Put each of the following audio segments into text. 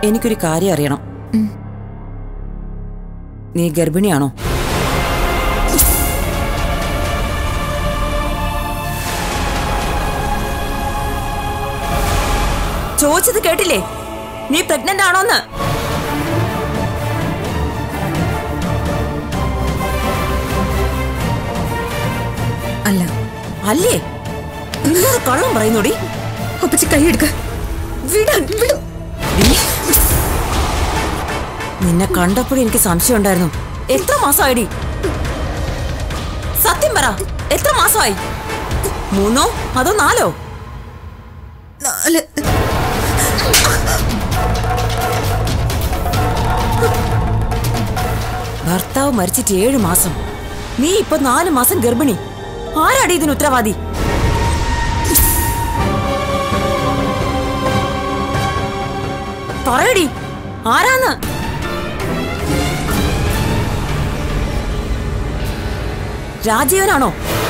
എനിക്കൊരു കാര്യം അറിയണം നീ ഗർഭിണിയാണോ ചോദിച്ചത് കേട്ടില്ലേ നീ പ്രഗ്നന്റ് ആണോന്ന് അല്ല അല്ലേ നിന്നോട് കള്ളം പറയുന്നോടി അപ്പച്ചി കൈയെടുക്ക വിടാൻ വിടും നിന്നെ കണ്ടപ്പോഴും എനിക്ക് സംശയം ഉണ്ടായിരുന്നു എത്ര മാസമായിടി സത്യം പറ എത്ര മാസമായി മൂന്നോ അതോ നാലോ നാല് ഭർത്താവ് മരിച്ചിട്ട് ഏഴ് മാസം നീ ഇപ്പൊ നാല് മാസം ഗർഭിണി ആരാടി ഇതിന് ഉത്തരവാദി പറയടി ആരാന്ന് രാജീവനാണോ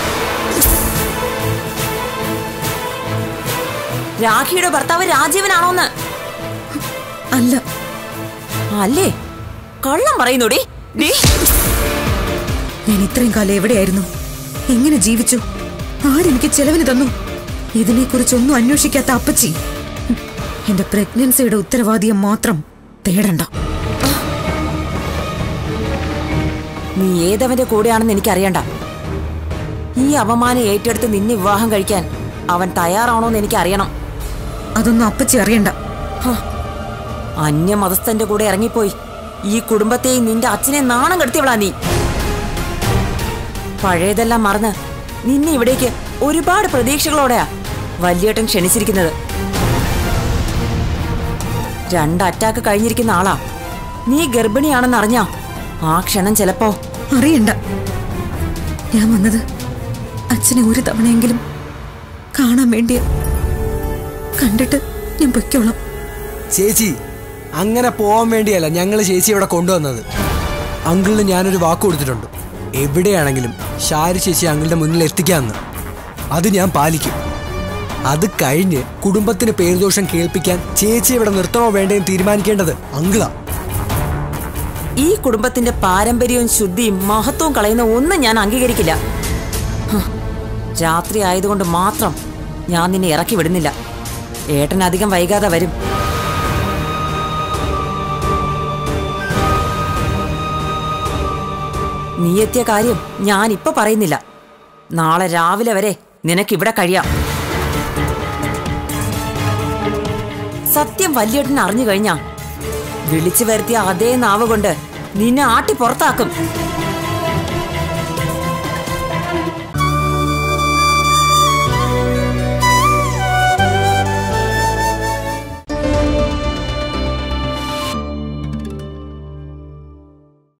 രാഖിയുടെ ഭർത്താവ് രാജീവനാണോന്ന് അല്ല അല്ലേ കള്ളം പറയുന്നോടി ഡീ ഞാൻ ഇത്രയും കാലം എവിടെയായിരുന്നു എങ്ങനെ ജീവിച്ചു ആരെനിക്ക് ചെലവിന് തന്നു ഇതിനെക്കുറിച്ചൊന്നും അന്വേഷിക്കാത്ത അപ്പച്ചി ഹും, എന്റെ പ്രഗ്നൻസിയുടെ ഉത്തരവാദിയെ മാത്രം തേടണ്ട നീ ഏതവന്റെ കൂടെയാണെന്ന് എനിക്കറിയണ്ട ഈ അപമാനം ഏറ്റെടുത്ത് നിന്നെ വിവാഹം കഴിക്കാൻ അവൻ തയ്യാറാണോന്ന് എനിക്കറിയണം അതൊന്നും അപ്പച്ചി അറിയണ്ട ഹ, അന്യമതസ്ഥന്റെ കൂടെ ഇറങ്ങിപ്പോയി ഈ കുടുംബത്തെയും നിന്റെ അച്ഛനെ നാണം കെടുത്തിയവളാ നീ പഴയതെല്ലാം മറന്ന് നിന്നെ ഇവിടേക്ക് ഒരുപാട് പ്രതീക്ഷകളോടെയാ വല്യേട്ടൻ ക്ഷണിച്ചിരിക്കുന്നത് രണ്ട് അറ്റാക്ക് കഴിഞ്ഞിരിക്കുന്ന ആളാ നീ ഗർഭിണിയാണെന്ന് അറിഞ്ഞാ ആ ക്ഷണം ചിലപ്പോ അറിയണ്ട ഞാൻ വന്നത് അച്ഛനെ ഒരു തവണയെങ്കിലും കാണാൻ വേണ്ടിയ കണ്ടിട്ട് ഞാൻ പൊയ്ക്കോളാം ചേച്ചി അങ്ങനെ പോവാൻ വേണ്ടിയല്ല ഞങ്ങൾ ചേച്ചി ഇവിടെ കൊണ്ടുവന്നത് അങ്കിളിന് ഞാനൊരു വാക്ക് കൊടുത്തിട്ടുണ്ട് എവിടെയാണെങ്കിലും ഷാരി ചേച്ചി അങ്കിളുടെ മുന്നിൽ എത്തിക്കാമെന്ന് അത് ഞാൻ പാലിക്കും അത് കഴിഞ്ഞ് കുടുംബത്തിന് പേരുദോഷം കേൾപ്പിക്കാൻ ചേച്ചി ഇവിടെ നിർത്തണോ വേണ്ടേന്ന് തീരുമാനിക്കേണ്ടത് അങ്കിളാ ഈ കുടുംബത്തിന്റെ പാരമ്പര്യവും ശുദ്ധിയും മഹത്വവും കളയുന്ന ഒന്നും ഞാൻ അംഗീകരിക്കില്ല ഹ്, രാത്രി ആയതുകൊണ്ട് മാത്രം ഞാൻ നിന്നെ ഇറക്കി വിടുന്നില്ല ഏട്ടൻ അധികം വൈകാതെ വരും നീ എത്തിയ കാര്യം ഞാൻ ഇപ്പൊ പറയുന്നില്ല നാളെ രാവിലെ വരെ നിനക്കിവിടെ കഴിയാം സത്യം വല്യേട്ടൻ അറിഞ്ഞു കഴിഞ്ഞാ വിളിച്ചു വരുത്തിയ അതേ നാവ് കൊണ്ട് നിന്നെ ആട്ടി പുറത്താക്കും